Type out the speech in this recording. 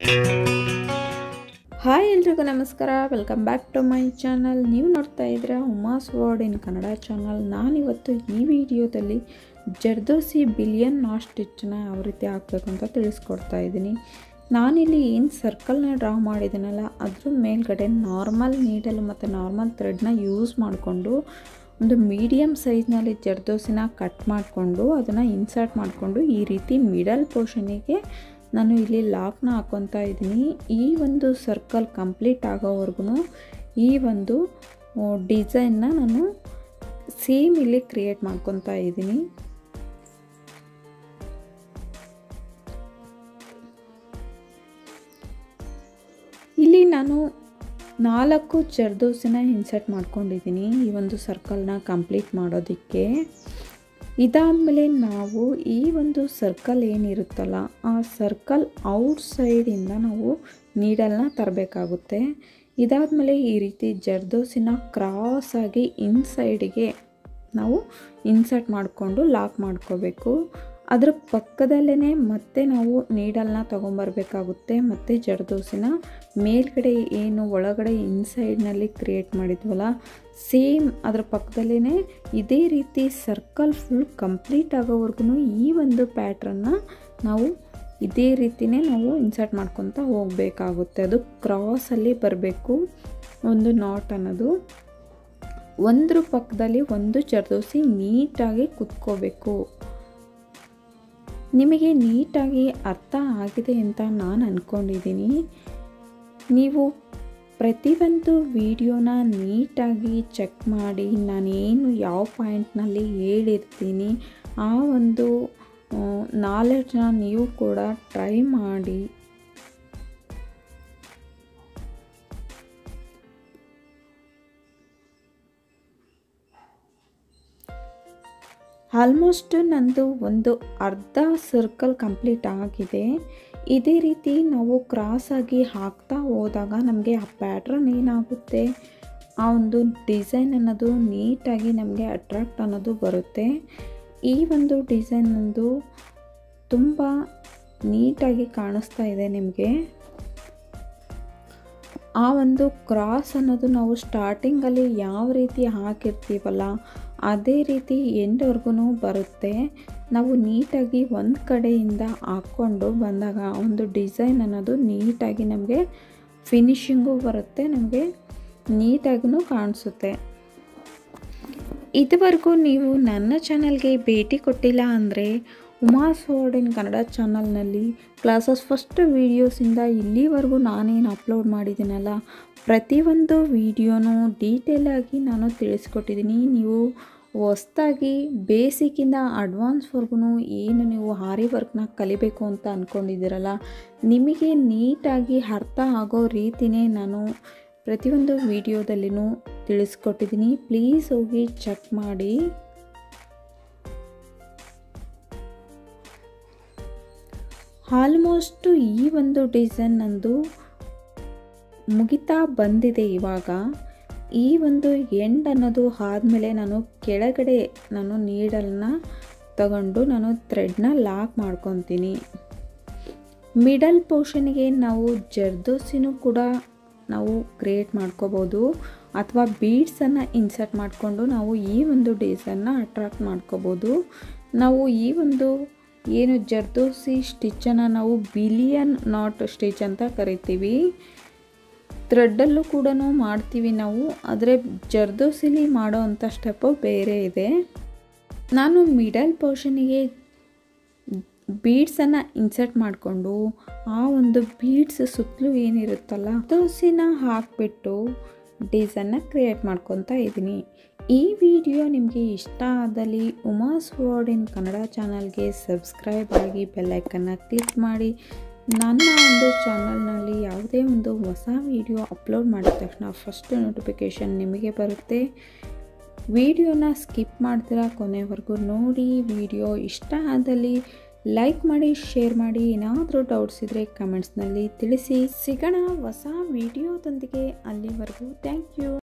hi ಎಲ್ರಿಗೂ ನಮಸ್ಕಾರ welcome back to my channel ನೀವು ನೋಡ್ತಾ ಇದ್ದೀರಾ Uma's world in Kannada channel ನಾನಿವತ್ತು ಈ ವಿಡಿಯೋದಲ್ಲಿ ಜರ್ದೋಸಿ ಬಿಲಿಯನ್ ನಾಟ್ ಸ್ಟಿಚ್ಚನ್ನ ಯಾವ ರೀತಿ ಹಾಕಬೇಕು ಅಂತ ತಿಳಿಸ್ಕೊಡ್ತಾ ಇದ್ದೀನಿ ನಾನಿಲ್ಲಿ ಏನು ಸರ್ಕಲ್ನ ಡ್ರಾ ಮಾಡಿದ್ದೀನಲ್ಲ ಅದ್ರ ಮೇಲ್ಗಡೆ ನಾರ್ಮಲ್ ನೀಡಲ್ ಮತ್ತು ನಾರ್ಮಲ್ ಥ್ರೆಡ್ನ ಯೂಸ್ ಮಾಡಿಕೊಂಡು ಒಂದು ಮೀಡಿಯಮ್ ಸೈಜ್ನಲ್ಲಿ ಜರ್ದೋಸಿನ ಕಟ್ ಮಾಡಿಕೊಂಡು ಅದನ್ನು ಇನ್ಸರ್ಟ್ ಮಾಡಿಕೊಂಡು ಈ ರೀತಿ ಮಿಡಲ್ ಪೋರ್ಷನಿಗೆ ನಾನು ಇಲ್ಲಿ ಲಾಕ್ನ ಹಾಕ್ಕೊತಾ ಇದ್ದೀನಿ ಈ ಒಂದು ಸರ್ಕಲ್ ಕಂಪ್ಲೀಟ್ ಆಗೋವರೆಗೂ ಈ ಒಂದು ಡಿಸೈನ್ನ ನಾನು ಸೇಮ್ ಇಲ್ಲಿ ಕ್ರಿಯೇಟ್ ಮಾಡ್ಕೊತಾ ಇದ್ದೀನಿ ಇಲ್ಲಿ ನಾನು ನಾಲ್ಕು ಜರ್ದೋಸಿನ ಇನ್ಸರ್ಟ್ ಮಾಡ್ಕೊಂಡಿದ್ದೀನಿ ಈ ಒಂದು ಸರ್ಕಲ್ನ ಕಂಪ್ಲೀಟ್ ಮಾಡೋದಕ್ಕೆ ಇದಾದಮೇಲೆ ನಾವು ಈ ಒಂದು ಸರ್ಕಲ್ ಏನಿರುತ್ತಲ್ಲ ಆ ಸರ್ಕಲ್ ಔಟ್ ಸೈಡಿಂದ ನಾವು ನೀಡಲ್ನ ತರಬೇಕಾಗುತ್ತೆ ಇದಾದಮೇಲೆ ಈ ರೀತಿ ಜರ್ದೋಸಿನ ಕ್ರಾಸಾಗಿ ಇನ್ಸೈಡಿಗೆ ನಾವು ಇನ್ಸರ್ಟ್ ಮಾಡಿಕೊಂಡು ಲಾಕ್ ಮಾಡ್ಕೋಬೇಕು ಅದರ ಪಕ್ಕದಲ್ಲೇ ಮತ್ತೆ ನಾವು ನೀಡಲ್ನ ತೊಗೊಂಬರ್ಬೇಕಾಗುತ್ತೆ ಮತ್ತು ಜರ್ದೋಸಿನ ಮೇಲ್ಗಡೆ ಏನು ಒಳಗಡೆ ಇನ್ಸೈಡ್ನಲ್ಲಿ ಕ್ರಿಯೇಟ್ ಮಾಡಿದ್ವಲ್ಲ ಸೇಮ್ ಅದರ ಪಕ್ಕದಲ್ಲೇ ಇದೇ ರೀತಿ ಸರ್ಕಲ್ ಫುಲ್ ಕಂಪ್ಲೀಟ್ ಆಗೋವರೆಗೂ ಈ ಒಂದು ಪ್ಯಾಟ್ರನ್ನ ನಾವು ಇದೇ ರೀತಿಯೇ ನಾವು ಇನ್ಸರ್ಟ್ ಮಾಡ್ಕೊತ ಹೋಗಬೇಕಾಗುತ್ತೆ ಅದು ಕ್ರಾಸಲ್ಲಿ ಬರಬೇಕು ಒಂದು ನಾಟ್ ಅನ್ನೋದು ಒಂದ್ರ ಪಕ್ಕದಲ್ಲಿ ಒಂದು ಜರ್ದೋಸಿ ನೀಟಾಗಿ ಕುತ್ಕೋಬೇಕು ನಿಮಗೆ ನೀಟಾಗಿ ಅರ್ಥ ಆಗಿದೆ ಅಂತ ನಾನು ಅಂದ್ಕೊಂಡಿದ್ದೀನಿ ನೀವು ಪ್ರತಿಯೊಂದು ವಿಡಿಯೋನ ನೀಟಾಗಿ ಚೆಕ್ ಮಾಡಿ ನಾನೇನು ಯಾವ ಪಾಯಿಂಟ್ನಲ್ಲಿ ಹೇಳಿರ್ತೀನಿ ಆ ಒಂದು ನಾಲೆಡ್ಜ್ನ ನೀವು ಕೂಡ ಟ್ರೈ ಮಾಡಿ ಆಲ್ಮೋಸ್ಟ್ ನಂದು ಒಂದು ಅರ್ಧ ಸರ್ಕಲ್ ಕಂಪ್ಲೀಟ್ ಆಗಿದೆ ಇದೇ ರೀತಿ ನಾವು ಕ್ರಾಸಾಗಿ ಹಾಕ್ತಾ ಹೋದಾಗ ನಮಗೆ ಆ ಪ್ಯಾಟ್ರನ್ ಏನಾಗುತ್ತೆ ಆ ಒಂದು ಡಿಸೈನ್ ಅನ್ನೋದು ನೀಟಾಗಿ ನಮಗೆ ಅಟ್ರಾಕ್ಟ್ ಅನ್ನೋದು ಬರುತ್ತೆ ಈ ಒಂದು ಡಿಸೈನ್ ಅನ್ನೋದು ತುಂಬ ನೀಟಾಗಿ ಕಾಣಿಸ್ತಾ ಇದೆ ನಿಮಗೆ ಆ ಒಂದು ಕ್ರಾಸ್ ಅನ್ನೋದು ನಾವು ಸ್ಟಾರ್ಟಿಂಗಲ್ಲಿ ಯಾವ ರೀತಿ ಹಾಕಿರ್ತೀವಲ್ಲ ಅದೇ ರೀತಿ ಎಂಡ್ವರೆಗೂ ಬರುತ್ತೆ ನಾವು ನೀಟಾಗಿ ಒಂದು ಕಡೆಯಿಂದ ಹಾಕ್ಕೊಂಡು ಬಂದಾಗ ಒಂದು ಡಿಸೈನ್ ಅನ್ನೋದು ನೀಟಾಗಿ ನಮಗೆ ಫಿನಿಶಿಂಗು ಬರುತ್ತೆ ನಮಗೆ ನೀಟಾಗೂ ಕಾಣಿಸುತ್ತೆ ಇದುವರೆಗೂ ನೀವು ನನ್ನ ಚಾನಲ್ಗೆ ಭೇಟಿ ಕೊಟ್ಟಿಲ್ಲ ಅಂದರೆ ಉಮಾಸ್ ವರ್ಡ್ ಇನ್ ಕನ್ನಡ ಚಾನಲ್ನಲ್ಲಿ ಕ್ಲಾಸಸ್ ಫಸ್ಟ್ ವೀಡಿಯೋಸಿಂದ ಇಲ್ಲಿವರೆಗೂ ನಾನೇನು ಅಪ್ಲೋಡ್ ಮಾಡಿದ್ದೀನಲ್ಲ ಪ್ರತಿಯೊಂದು ವೀಡಿಯೋನೂ ಡೀಟೇಲಾಗಿ ನಾನು ತಿಳಿಸ್ಕೊಟ್ಟಿದ್ದೀನಿ ನೀವು ಹೊಸ್ದಾಗಿ ಬೇಸಿಕ್ಕಿಂದ ಅಡ್ವಾನ್ಸ್ವರೆಗೂ ಏನು ನೀವು ಹಾರಿ ವರ್ಕ್ನ ಕಲಿಬೇಕು ಅಂತ ಅಂದ್ಕೊಂಡಿದ್ದೀರಲ್ಲ ನಿಮಗೆ ನೀಟಾಗಿ ಅರ್ಥ ಆಗೋ ರೀತಿಯೇ ನಾನು ಪ್ರತಿಯೊಂದು ವಿಡಿಯೋದಲ್ಲಿನೂ ತಿಳಿಸ್ಕೊಟ್ಟಿದ್ದೀನಿ ಪ್ಲೀಸ್ ಹೋಗಿ ಚೆಕ್ ಮಾಡಿ ಆಲ್ಮೋಸ್ಟು ಈ ಒಂದು ಡಿಸೈನ್ ನಂದು ಮುಗಿತಾ ಬಂದಿದೆ ಇವಾಗ ಈ ಒಂದು ಎಂಡ್ ಅನ್ನೋದು ಆದಮೇಲೆ ನಾನು ಕೆಳಗಡೆ ನಾನು ನೀಡಲ್ನ ತಗೊಂಡು ನಾನು ಥ್ರೆಡ್ನ ಲಾಕ್ ಮಾಡ್ಕೊತೀನಿ ಮಿಡಲ್ ಪೋರ್ಷನ್ಗೆ ನಾವು ಜರ್ದೋಸಿನೂ ಕೂಡ ನಾವು ಕ್ರಿಯೇಟ್ ಮಾಡ್ಕೋಬೋದು ಅಥವಾ ಬೀಡ್ಸನ್ನು ಇನ್ಸರ್ಟ್ ಮಾಡಿಕೊಂಡು ನಾವು ಈ ಒಂದು ಡಿಸೈನ್ನ ಅಟ್ರಾಕ್ಟ್ ಮಾಡ್ಕೋಬೋದು ನಾವು ಈ ಒಂದು ಏನು ಜರ್ದೋಸಿ ಸ್ಟಿಚ್ಚನ್ನು ನಾವು ಬಿಲಿಯನ್ ನಾಟ್ ಸ್ಟಿಚ್ ಅಂತ ಕರಿತೀವಿ ಥ್ರೆಡ್ಡಲ್ಲೂ ಕೂಡ ಮಾಡ್ತೀವಿ ನಾವು ಆದರೆ ಜರ್ದೋಸಿಲಿ ಮಾಡೋ ಅಂಥ ಸ್ಟೆಪ್ಪು ಬೇರೆ ಇದೆ ನಾನು ಮಿಡಲ್ ಪೋರ್ಷನಿಗೆ ಬೀಡ್ಸನ್ನು ಇನ್ಸರ್ಟ್ ಮಾಡಿಕೊಂಡು ಆ ಒಂದು ಬೀಡ್ಸ್ ಸುತ್ತಲೂ ಏನಿರುತ್ತಲ್ಲ ದೋಸಿನ ಹಾಕಿಬಿಟ್ಟು ಡಿಸೈನ್ನ ಕ್ರಿಯೇಟ್ ಮಾಡ್ಕೊತಾ ಇದ್ದೀನಿ ಈ ವಿಡಿಯೋ ನಿಮಗೆ ಇಷ್ಟ ಆದಲ್ಲಿ ಉಮಾಸ್ ವರ್ಡ್ ಇನ್ ಕನ್ನಡ ಚಾನಲ್ಗೆ ಸಬ್ಸ್ಕ್ರೈಬ್ ಆಗಿ ಬೆಲ್ಲೈಕನ್ನ ಕ್ಲಿಕ್ ಮಾಡಿ ನನ್ನ ಒಂದು ಚಾನಲ್ನಲ್ಲಿ ಯಾವುದೇ ಒಂದು ಹೊಸ ವಿಡಿಯೋ ಅಪ್ಲೋಡ್ ಮಾಡಿದ ತಕ್ಷಣ ಫಸ್ಟ್ ನೋಟಿಫಿಕೇಷನ್ ನಿಮಗೆ ಬರುತ್ತೆ ವಿಡಿಯೋನ ಸ್ಕಿಪ್ ಮಾಡ್ತೀರಾ ಕೊನೆವರೆಗೂ ನೋಡಿ ವಿಡಿಯೋ ಇಷ್ಟ ಆದಲ್ಲಿ ಲೈಕ್ ಮಾಡಿ ಶೇರ್ ಮಾಡಿ ಏನಾದರೂ ಡೌಟ್ಸ್ ಇದ್ದರೆ ಕಮೆಂಟ್ಸ್ನಲ್ಲಿ ತಿಳಿಸಿ ಸಿಗೋಣ ಹೊಸ ವಿಡಿಯೋದೊಂದಿಗೆ ಅಲ್ಲಿವರೆಗೂ ಥ್ಯಾಂಕ್ ಯು